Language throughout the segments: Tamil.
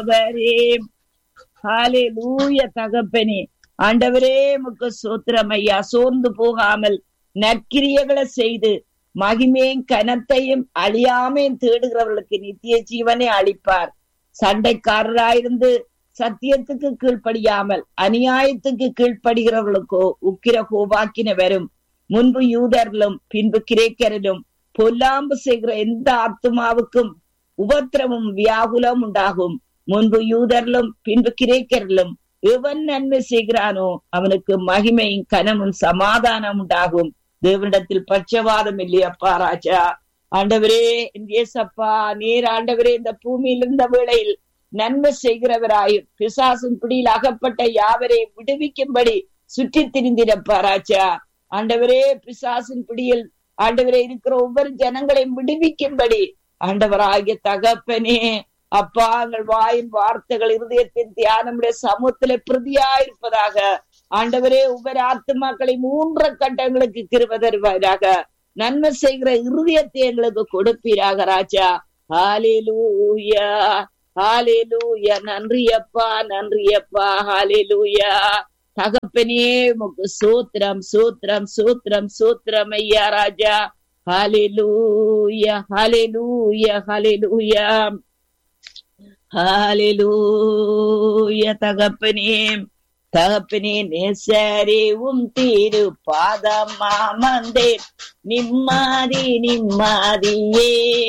ஆண்டவரே ஹalleluya தகப்பனே ஆண்டவரே முக்கு சோத்திரம் ஐயா சோர்ந்து போகாமல் நற்கிரியைகளை செய்து மகிமையும் கனத்தையும் அழியாமையும் தேடுகிறவர்களுக்கு நித்திய ஜீவனை அளிப்பார் சண்டைக்காரராயிருந்து சத்தியத்துக்கு கீழ்ப்படியாமல் அநியாயத்துக்கு கீழ்ப்படுகிறவர்களுக்கோ உக்கிர கோபாக்கின வரும் முன்பு யூதரிலும் பின்பு கிரேக்கரிலும் பொல்லாம்பு செய்கிற எந்த ஆத்துமாவுக்கும் உபத்திரமும் வியாகுலம் உண்டாகும் முன்பு யூதரிலும் பின்பு கிரேக்கரிலும் எவன் நன்மை செய்கிறானோ அவனுக்கு மகிமையும் கனமும் சமாதானம் உண்டாகும் தேவனிடத்தில் பட்சவாதம் இல்லையப்பா ராஜா ஆண்டவரே ஏசப்பா நீர் ஆண்டவரே இந்த பூமியில் இருந்த வேளையில் நன்மை செய்கிறவராயும் பிசாசின் பிடியில் அகப்பட்ட யாவரை விடுவிக்கும்படி சுற்றி திரிந்திரப்பா ராஜா ஆண்டவரே பிசாசின் பிடியில் ஆண்டவரே இருக்கிற ஒவ்வொரு ஜனங்களையும் விடுவிக்கும்படி ஆண்டவராகிய தகப்பனே அப்பா எங்கள் வாயின் வார்த்தைகள் இருதயத்தின் தியானமுடைய சமூகத்திலே பிரதியா இருப்பதாக ஆண்டவரே ஒவ்வொரு ஆத்துமாக்களை மூன்று கட்டங்களுக்கு கிருப தருவதாக நன்மை செய்கிற இருதயத்தை எங்களுக்கு கொடுப்பீராக ராஜா ஹாலேலூயா ஹாலேலூயா நன்றி அப்பா நன்றி அப்பா ஹாலேலூயா தகப்பனே முக்கு சூத்திரம் சூத்திரம் சூத்திரம் சூத்திரம் ஐயா ராஜா ஹalleluya ஹalleluya ஹalleluya ஹalleluya தகப்பனே தகப்பனே நேசரேவும் திரு பாதமாமந்தே நிம்மதி நிம்மதியே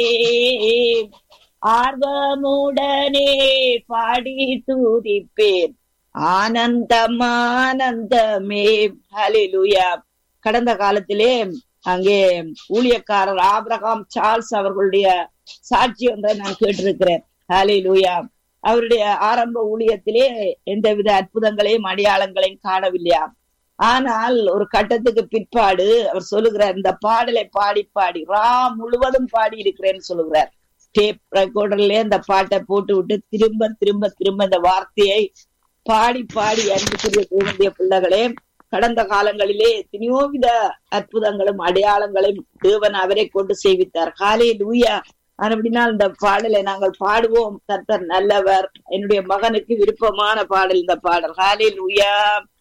ஆர்வமுடனே பாடி துதிப்பேன் ஆனந்தம் ஆனந்தமே ஹalleluya கடந்த காலத்திலே அங்கே ஊழியக்காரர் ஆபிரகாம் சார்ல்ஸ் அவர்களுடைய சாட்சி ஒன்றை நான் கேட்டிருக்கிறேன் ஹாலே லூயா அவருடைய ஆரம்ப ஊழியத்திலே எந்தவித அற்புதங்களையும் அடையாளங்களையும் காணவில்லையா ஆனால் ஒரு கட்டத்துக்கு பிற்பாடு அவர் சொல்லுகிறார் இந்த பாடலை பாடி பாடி ரா முழுவதும் பாடி இருக்கிறேன்னு சொல்லுகிறார் டேப் ரெக்கார்டர்ல இந்த பாட்டை போட்டு விட்டு திரும்ப திரும்ப திரும்ப இந்த வார்த்தையை பாடி பாடி அன்புக்குரிய தேவனுடைய பிள்ளைகளே கடந்த காலங்களிலே எத்தனையோ வித அற்புதங்களும் அடையாளங்களையும் தேவன் அவரை கொண்டு செய்வித்தார் காலே லூயா அப்படினால் இந்த பாடலை நாங்கள் பாடுவோம் கர்த்தர் நல்லவர் என்னுடைய மகனுக்கு விருப்பமான பாடல் இந்த பாடல் காலே லூயா